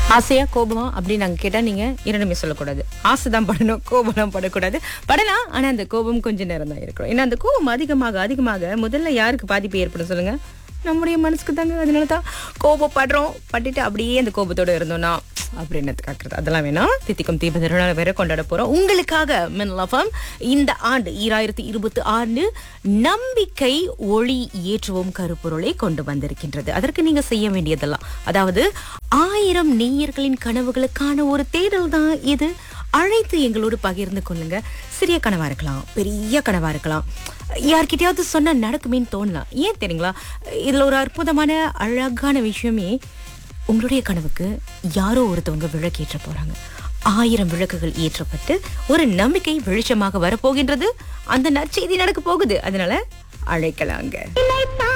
ஆசையா கோபமா அப்படின்னு நாங்க கேட்டா நீங்க இரண்டுமே சொல்லக்கூடாது ஆசை தான் படணும் கோபம்லாம் படக்கூடாது படலாம் ஆனா அந்த கோபம் கொஞ்ச நேரம் தான் இருக்கணும் ஏன்னா அந்த கோபம் அதிகமாக அதிகமாக முதல்ல யாருக்கு பாதிப்பு ஏற்படும் சொல்லுங்க நம்முடைய மனசுக்கு தாங்க அதனால தான் கோபப்படுறோம் பட்டுட்டு அப்படியே அந்த கோபத்தோட இருந்தோம்னா அப்படின்னு காக்குறது அதெல்லாம் வேணாம் தித்திக்கும் தீப திருநாள் வேற கொண்டாட போறோம் உங்களுக்காக மின்லஃபம் இந்த ஆண்டு ஈராயிரத்தி இருபத்தி ஆண்டு நம்பிக்கை ஒளி ஏற்றுவோம் கருப்பொருளை கொண்டு வந்திருக்கின்றது அதற்கு நீங்க செய்ய வேண்டியதெல்லாம் அதாவது ஆயிரம் நேயர்களின் கனவுகளுக்கான ஒரு தேடல் தான் இது அழைத்து எங்களோடு பகிர்ந்து கொள்ளுங்க சிறிய கனவா இருக்கலாம் பெரிய கனவா இருக்கலாம் யார்கிட்டயாவது சொன்னா நடக்குமேன்னு தோணலாம் ஏன் தெரியுங்களா இதுல ஒரு அற்புதமான அழகான விஷயமே உங்களுடைய கனவுக்கு யாரோ ஒருத்தவங்க விளக்கு ஏற்ற போறாங்க ஆயிரம் விளக்குகள் ஏற்றப்பட்டு ஒரு நம்பிக்கை வெளிச்சமாக வரப்போகின்றது அந்த நற்செய்தி நடக்க போகுது அதனால அழைக்கலாங்க